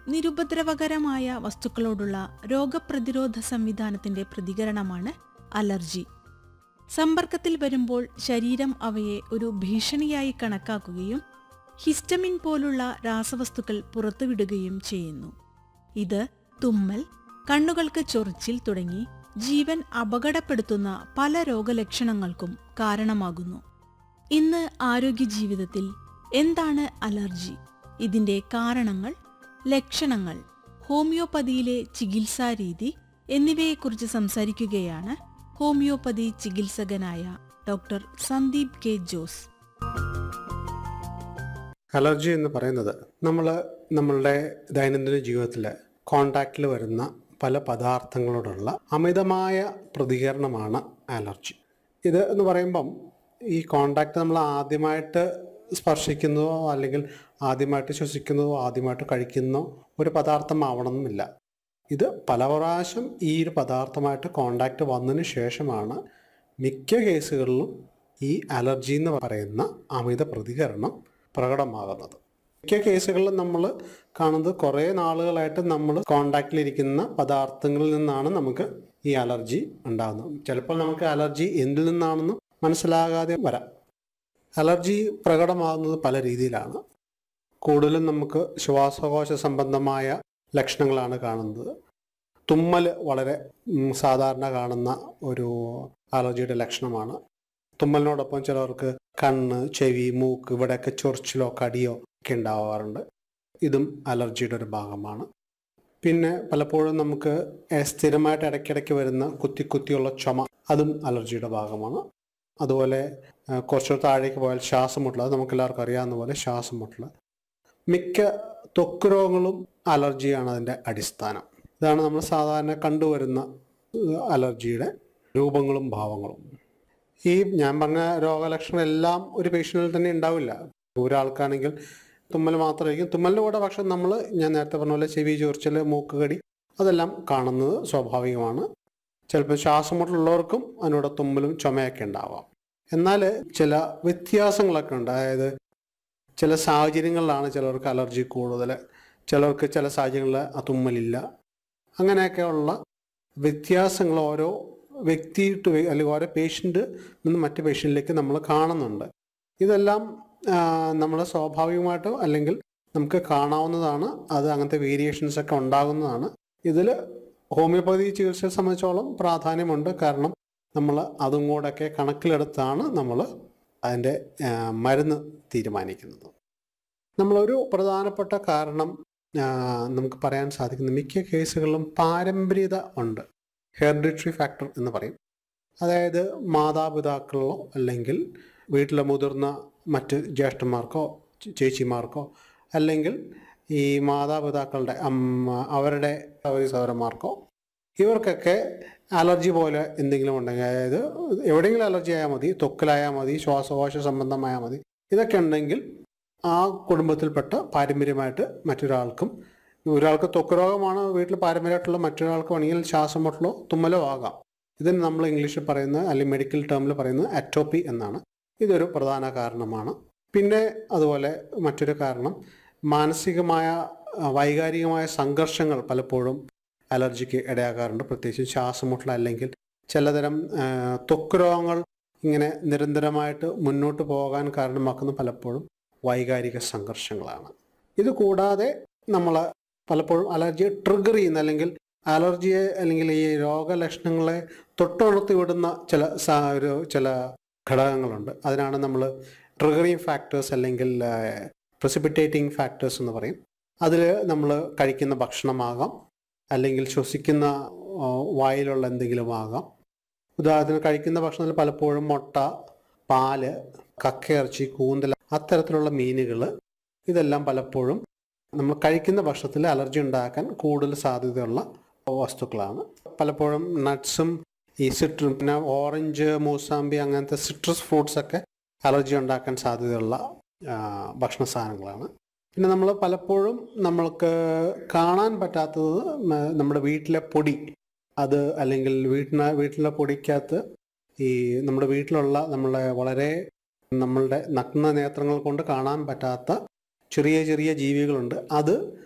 നിരുപദ്രവകരമായ വസ്തുക്കളോടുള്ള രോഗപ്രതിരോധ സംവിധാനത്തിന്റെ പ്രതികരണമാണ് അലർജി സമ്പർക്കത്തിൽ വരുമ്പോൾ ശരീരം അവയെ ഒരു ഭീഷണിയായി കണക്കാക്കുകയും ഹിസ്റ്റമിൻ പോലുള്ള രാസവസ്തുക്കൾ പുറത്തുവിടുകയും ചെയ്യുന്നു ഇത് തുമ്മൽ കണ്ണുകൾക്ക് ചൊറിച്ചിൽ തുടങ്ങി ജീവൻ അപകടപ്പെടുത്തുന്ന പല രോഗലക്ഷണങ്ങൾക്കും കാരണമാകുന്നു ഇന്ന് ആരോഗ്യ ജീവിതത്തിൽ എന്താണ് അലർജി ഇതിന്റെ കാരണങ്ങൾ ലക്ഷണങ്ങൾ ഹോമിയോപ്പതിയിലെ ചികിത്സാരീതി എന്നിവയെക്കുറിച്ച് സംസാരിക്കുകയാണ് ഹോമിയോപ്പതി ചികിത്സകനായ doctor Sandeep K Jose allergy എന്ന് പറയുന്നത് നമ്മൾ നമ്മളുടെ ദൈനംദിന ജീവിതത്തിൽ കോണ്ടാക്റ്റിൽ വരുന്ന പല പദാർത്ഥങ്ങളോടുള്ള അമിതമായ പ്രതികരണമാണ് അലർജി ഇത് എന്ന് പറയുമ്പം ഈ കോണ്ടാക്റ്റ് നമ്മൾ ആദ്യമായിട്ട് സ്പർശിക്കുന്നതോ അല്ലെങ്കിൽ ആദ്യമായിട്ട് ശ്വസിക്കുന്നതോ ആദ്യമായിട്ട് കഴിക്കുന്നതോ ഒരു പദാർത്ഥം ആവണമെന്നില്ല ഇത് പല പ്രാവശ്യം ഈ ഒരു പദാർത്ഥമായിട്ട് കോണ്ടാക്റ്റ് വന്നതിന് ശേഷമാണ് മിക്ക കേസുകളിലും ഈ അലർജി എന്ന് പറയുന്ന അമിത പ്രതികരണം പ്രകടമാകുന്നത് മിക്ക കേസുകളിലും നമ്മൾ കാണുന്നത് കുറേ നാളുകളായിട്ട് നമ്മൾ കോണ്ടാക്റ്റിലിരിക്കുന്ന പദാർത്ഥങ്ങളിൽ നിന്നാണ് നമുക്ക് ഈ അലർജി ഉണ്ടാകുന്നത് ചിലപ്പോൾ നമുക്ക് അലർജി എന്തിൽ നിന്നാണെന്ന് മനസ്സിലാകാതെ വരാം അലർജി പ്രകടമാകുന്നത് പല രീതിയിലാണ് കൂടുതലും നമുക്ക് ശ്വാസകോശ സംബന്ധമായ ലക്ഷണങ്ങളാണ് കാണുന്നത് തുമ്മൽ വളരെ ഉം, സാധാരണ കാണുന്ന ഒരു അലർജിയുടെ ലക്ഷണമാണ് തുമ്മലിനോടൊപ്പം ചിലർക്ക് കണ്ണ് ചെവി മൂക്ക് ഇവിടെയൊക്കെ ചൊറിച്ചിലോ കടിയോ ഒക്കെ ഉണ്ടാവാറുണ്ട് ഇതും അലർജിയുടെ ഒരു ഭാഗമാണ് പിന്നെ പലപ്പോഴും നമുക്ക് ഏഹ്, സ്ഥിരമായിട്ട് ഇടയ്ക്കിടയ്ക്ക് വരുന്ന കുത്തി കുത്തിയുള്ള ചുമ അതും അലർജിയുടെ ഭാഗമാണ് അതുപോലെ ഏഹ്, കുറച്ച് താഴേക്ക് പോയാൽ ശ്വാസം മുട്ടൽ അത് നമുക്ക് എല്ലാവർക്കും അറിയാവുന്ന പോലെ ശ്വാസം മുട്ടൽ മിക്ക ത്വക്ക് രോഗങ്ങളും അലർജിയാണ് അതിൻ്റെ അടിസ്ഥാനം ഇതാണ് നമ്മൾ സാധാരണ കണ്ടുവരുന്ന ഏഹ്, അലർജിയുടെ രൂപങ്ങളും ഭാവങ്ങളും ഈ ഞാൻ പറഞ്ഞ രോഗലക്ഷണം എല്ലാം ഒരു പേഷ്യൻറ്റിൽ തന്നെ ഉണ്ടാവില്ല ഒരാൾക്കാണെങ്കിൽ തുമ്മൽ മാത്രമായിരിക്കും തുമ്മലിൻ്റെ കൂടെ പക്ഷെ നമ്മൾ ഞാൻ നേരത്തെ പറഞ്ഞ പോലെ ചെവി ചൊറിച്ചൽ മൂക്ക് കടി അതെല്ലാം കാണുന്നത് സ്വാഭാവികമാണ് ചിലപ്പോൾ ശ്വാസമുട്ടുള്ളവർക്കും അതിനോട് തുമ്മലും ചുമയൊക്കെ ഉണ്ടാവാം എന്നാൽ ചില വ്യത്യാസങ്ങളൊക്കെ ഉണ്ട് അതായത് ചില സാഹചര്യങ്ങളിലാണ് ചിലർക്ക് അലർജി കൂടുതൽ ചിലർക്ക് ചില സാഹചര്യങ്ങളിൽ ആ തുമ്മലില്ല അങ്ങനെയൊക്കെയുള്ള വ്യത്യാസങ്ങൾ ഓരോ വ്യക്തി ടു വ്യ- അല്ലെങ്കിൽ ഓരോ പേഷ്യൻ്റ് നിന്ന് മറ്റ് പേഷ്യൻറ്റിലേക്ക് നമ്മൾ കാണുന്നുണ്ട് ഇതെല്ലാം നമ്മൾ സ്വാഭാവികമായിട്ടോ അല്ലെങ്കിൽ നമുക്ക് കാണാവുന്നതാണ് അത് അങ്ങനത്തെ വേരിയേഷൻസ് ഒക്കെ ഉണ്ടാകുന്നതാണ് ഇതിൽ ഹോമിയോപ്പതി ചികിത്സയെ സംബന്ധിച്ചോളം പ്രാധാന്യമുണ്ട് കാരണം നമ്മൾ അതും കൂടെയൊക്കെ കണക്കിലെടുത്താണ് നമ്മൾ അതിൻ്റെ ആ, മരുന്ന് തീരുമാനിക്കുന്നത് നമ്മളൊരു പ്രധാനപ്പെട്ട കാരണം ആ, നമുക്ക് പറയാൻ സാധിക്കുന്ന മിക്ക കേസുകളിലും പാരമ്പര്യത ഉണ്ട് ഹെറിഡിറ്ററി ഫാക്ടർ എന്ന് പറയും അതായത് മാതാപിതാക്കളോ അല്ലെങ്കിൽ വീട്ടിലെ മുതിർന്ന മറ്റ് ജ്യേഷ്ഠന്മാർക്കോ ചേ- ചേച്ചിമാർക്കോ അല്ലെങ്കിൽ ഈ മാതാപിതാക്കളുടെ അമ്മ അവരുടെ സഹോദരി സഹോദരന്മാർക്കോ ഇവർക്കൊക്കെ അലർജി പോലെ എന്തെങ്കിലും ഉണ്ടെങ്കിൽ അതായത് എവിടെയെങ്കിലും അലർജി ആയാൽ മതി ത്വക്കിലായാൽ മതി ശ്വാസകോശ സംബന്ധമായാൽ മതി ഇതൊക്കെ ഉണ്ടെങ്കിൽ ആ കുടുംബത്തിൽപ്പെട്ട പാരമ്പര്യമായിട്ട് മറ്റൊരാൾക്കും ഒരാൾക്ക് ത്വക്ക് രോഗമാണ് വീട്ടിൽ പാരമ്പര്യമായിട്ടുള്ള മറ്റൊരാൾക്ക് വേണമെങ്കിൽ ശ്വാസം മുട്ടലോ തുമ്മലോ ആകാം ഇതിന് നമ്മൾ ഇംഗ്ലീഷിൽ പറയുന്നത് അല്ലെങ്കിൽ മെഡിക്കൽ ടേമിൽ പറയുന്നത് അറ്റോപ്പി എന്നാണ് ഇതൊരു പ്രധാന കാരണമാണ് പിന്നെ അതുപോലെ മറ്റൊരു കാരണം മാനസികമായ ആ, വൈകാരികമായ സംഘർഷങ്ങൾ പലപ്പോഴും അലർജിക്ക് ഇടയാകാറുണ്ട് പ്രത്യേകിച്ച് ശ്വാസമുട്ടൽ അല്ലെങ്കിൽ ചിലതരം ആ, ത്വക്ക് രോഗങ്ങൾ ഇങ്ങനെ നിരന്തരമായിട്ട് മുന്നോട്ട് പോകാൻ കാരണമാക്കുന്ന പലപ്പോഴും വൈകാരിക സംഘർഷങ്ങളാണ് ഇത് കൂടാതെ നമ്മൾ പലപ്പോഴും അലർജിയെ ട്രിഗർ ചെയ്യുന്ന അല്ലെങ്കിൽ അലർജിയെ അല്ലെങ്കിൽ ഈ രോഗലക്ഷണങ്ങളെ തൊട്ടുണർത്തി വിടുന്ന ചില സാ- ഒരു ചില ഘടകങ്ങളുണ്ട് അതിനാണ് നമ്മൾ ട്രിഗറിങ് ഫാക്ടേഴ്സ് അല്ലെങ്കിൽ പ്രസിപ്പിറ്റേറ്റിംഗ് ഫാക്ടേഴ്സ് എന്ന് പറയും അതിൽ നമ്മൾ കഴിക്കുന്ന ഭക്ഷണമാകാം അല്ലെങ്കിൽ ശ്വസിക്കുന്ന ആ, വായിലുള്ള എന്തെങ്കിലും ആകാം ഉദാഹരണത്തിന് കഴിക്കുന്ന ഭക്ഷണത്തിൽ പലപ്പോഴും മുട്ട പാല് കക്കയിറച്ചി കൂന്തൽ അത്തരത്തിലുള്ള മീനുകൾ ഇതെല്ലാം പലപ്പോഴും നമ്മൾ കഴിക്കുന്ന ഭക്ഷണത്തിൽ അലർജി ഉണ്ടാക്കാൻ കൂടുതൽ സാധ്യതയുള്ള വസ്തുക്കളാണ് പലപ്പോഴും നട്ട്സും ഈ സിട്ര പിന്നെ ഓറഞ്ച് മൂസാമ്പി അങ്ങനത്തെ സിട്രസ് ഫ്രൂട്ട്സ് ഒക്കെ അലർജി ഉണ്ടാക്കാൻ സാധ്യതയുള്ള ആ, ഭക്ഷണ സാധനങ്ങളാണ് പിന്നെ നമ്മൾ പലപ്പോഴും നമ്മൾക്ക് കാണാൻ പറ്റാത്തത് മ- നമ്മുടെ വീട്ടിലെ പൊടി അത് അല്ലെങ്കിൽ വീട്ടിന വീട്ടിലെ പൊടിക്കകത്ത് ഈ നമ്മുടെ വീട്ടിലുള്ള നമ്മളെ വളരെ നമ്മളുടെ നഗ്ന നേത്രങ്ങൾ കൊണ്ട് കാണാൻ പറ്റാത്ത ചെറിയ ചെറിയ ജീവികളുണ്ട് അത്